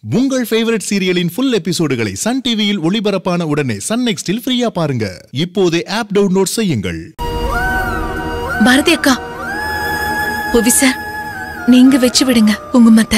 உங்கள் ஃபேவரட் சீரியலின் ஃபுல் எபிசோடுகளை சன் டிவியில் ஒளிபரப்பான உடனே சன் நெக்ஸ்டில் ஃப்ரீயா பாருங்க இப்போதே ஆப் டவுன்லோட் செய்யுங்கள் பாரதி அக்கா புவி சார் நீங்க வச்சு விடுங்க குங்குமத்தை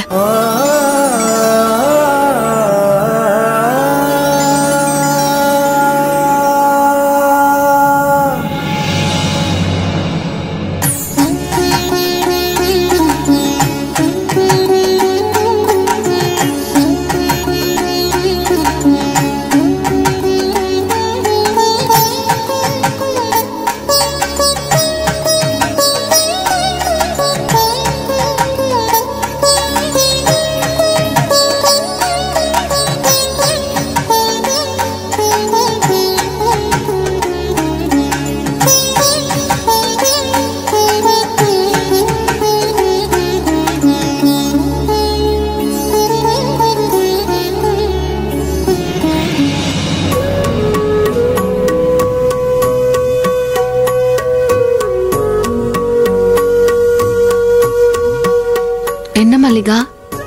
என்ன மல்லிகா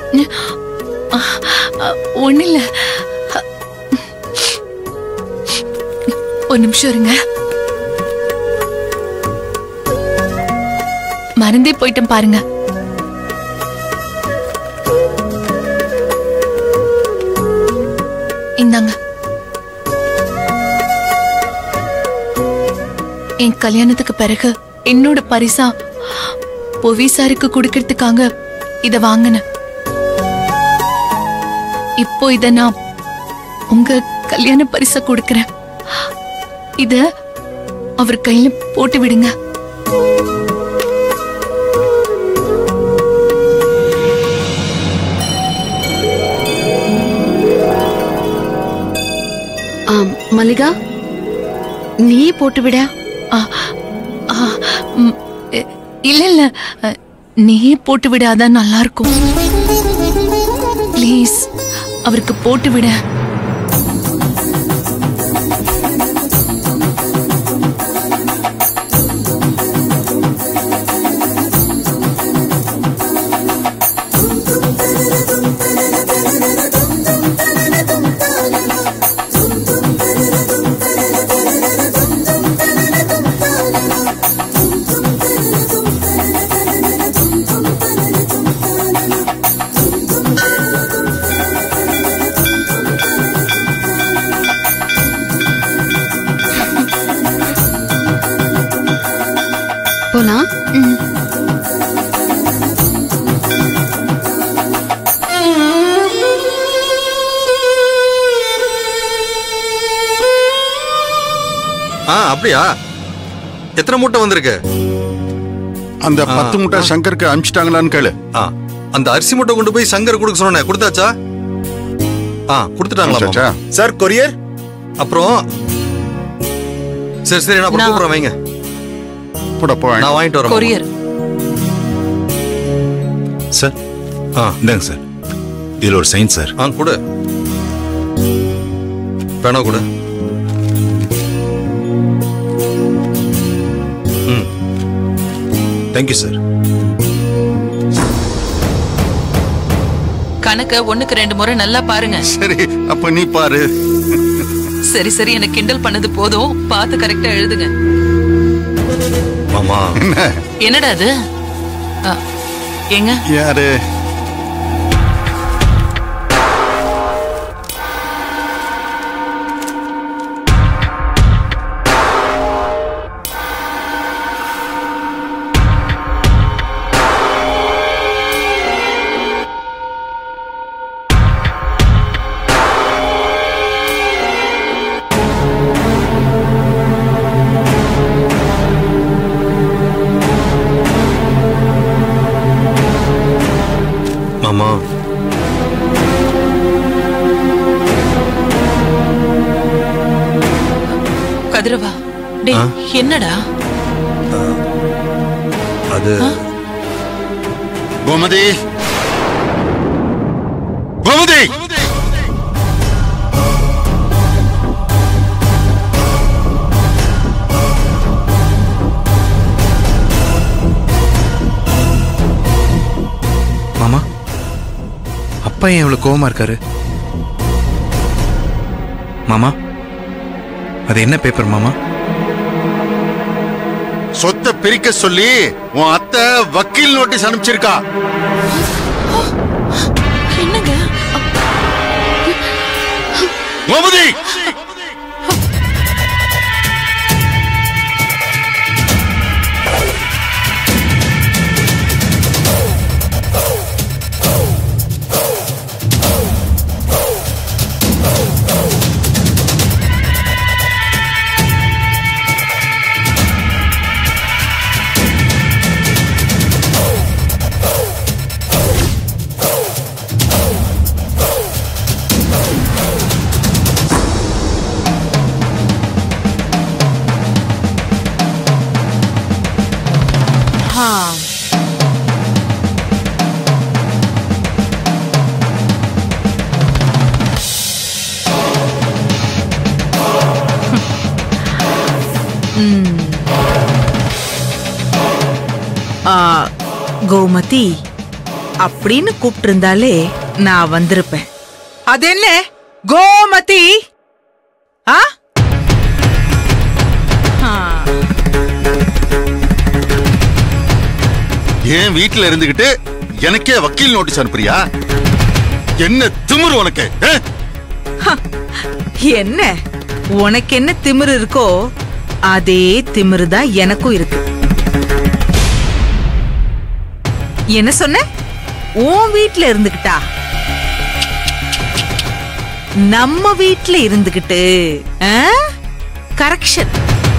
ஒண்ணு இல்ல ஒரு நிமிஷம் இருங்க மறந்தே போயிட்டேன் பாருங்க இந்தாங்க என் கல்யாணத்துக்கு பிறகு என்னோட பரிசா புவிசாருக்கு கொடுக்கறதுக்காக இத வாங்கினேன் இப்போ இத நான் உங்க கல்யாண பரிசா கொடுக்கறேன் இத அவர் கையில போட்டு விடுங்க ஆம், மல்லிகா நீயே போட்டு விட ஆ, ஆ, ம், இ- இல்ல இல்ல அ, நீயே போட்டு விட அதான் நல்லா இருக்கும் ப்ளீஸ் அவருக்கு போட்டு விட போலாம் ஆ அப்படியா எத்தனை மூட்டை வந்திருக்கு அந்த பத்து முட்டை சங்கருக்கு அனுப்பிச்சிட்டாங்களான்னு கேளு ஆ அந்த அரிசி மூட்டை கொண்டு போய் சங்கர் கொடுக்க சொன்னேன் கொடுத்தாச்சா ஆ கொடுத்துட்டாங்களா அனுப்பிச்சாச்சா? மாமா? சார் கொரியர் அப்புறம் சரி சரி நான் அப்புறம் கூப்பிடுறேன் வைங்க போட போ நான் வாங்கிட்டு வரேன் மாமா. கொரியர் சார் ஆ இந்தாங்க சார் இதுல ஒரு சைன் சார் ஆ கொடு பேனா கொடு ம் தேங்க்யூ சார் கணக்க ஒண்ணுக்கு ரெண்டு முறை நல்லா பாருங்க சரி அப்ப நீ பாரு சரி சரி எனக்கு கிண்டல் பண்ணது போதும் பார்த்து கரெக்டா எழுதுங்க மாமா என்னடா அது ஆ, ஏங்க யாரு மாமா கதிரவா டேய் ஆ? என்னடா அது கோமதி கோமதி அப்பா ஏன் இவ்வளவு கோவமா இருக்காரு மாமா அது என்ன பேப்பர் மாமா சொத்தை பிரிக்க சொல்லி உன் அத்தை வக்கீல் நோட்டீஸ் அனுப்பிச்சிருக்கா என்னங்க கோமதி ஆ, கோமதி அப்படின்னு கூப்பிட்டு இருந்தாலே நான் வந்திருப்பேன் அது என்ன கோமதி ஆ ஆ, ஏன் வீட்டுல இருந்துகிட்டு எனக்கே வக்கீல் நோட்டீஸ் அனுப்புறியா என்ன திமிரு உனக்கு ஆ? என்ன உனக்கு என்ன திமிரு இருக்கோ அதே திமிரு தான் எனக்கும் இருக்கு என்ன சொன்ன உன் வீட்ல இருந்துகிட்டா நம்ம வீட்ல இருந்துகிட்டு கரெக்ஷன்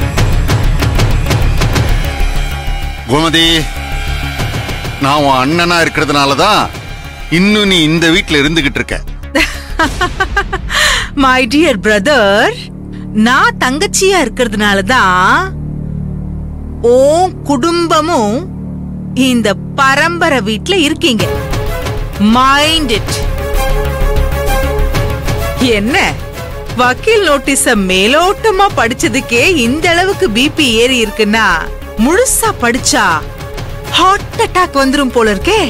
கோமதி நான் உன் அண்ணனா இருக்கிறதுனால தான் இன்னும் நீ இந்த வீட்டுல இருந்துகிட்டு இருக்க மை டியர் பிரதர் நான் தங்கச்சியா இருக்கிறதுனால தான் உன் குடும்பமும் இந்த பரம்பரை வீட்ல இருக்கீங்க மைண்ட் இட் என்ன வக்கீல் நோட்டீஸ மேலோட்டமா படிச்சதுக்கே இந்த அளவுக்கு பிபி ஏறி இருக்குன்னா முழுசா படிச்சா ஹார்ட் அட்டாக் வந்துரும் போல இருக்கே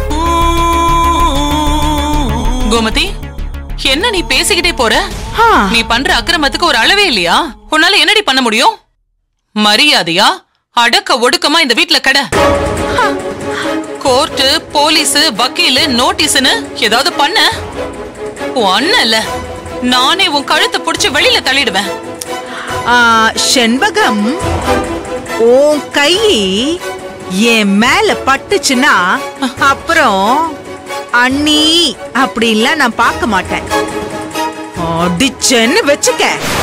கோமதி என்ன நீ பேசிக்கிட்டே போற ஆ. நீ பண்ற அக்கிரமத்துக்கு ஒரு அளவே இல்லையா உன்னால என்னடி பண்ண முடியும் மரியாதையா அடக்க ஒடுக்கமா இந்த வீட்ல கட கோர்ட்டு போலீஸ் வக்கீலு நோட்டீஸ்னு ஏதாவது பண்ண உன் அண்ணன் இல்ல நானே உன் கழுத்தை புடிச்சு வெளியில தள்ளிடுவேன் ஆ, செண்பகம் உன் கை என் மேல பட்டுச்சுன்னா அப்புறம் அண்ணி அப்படின்லாம் நான் பார்க்க மாட்டேன் அடிச்சேன்னு வச்சுக்க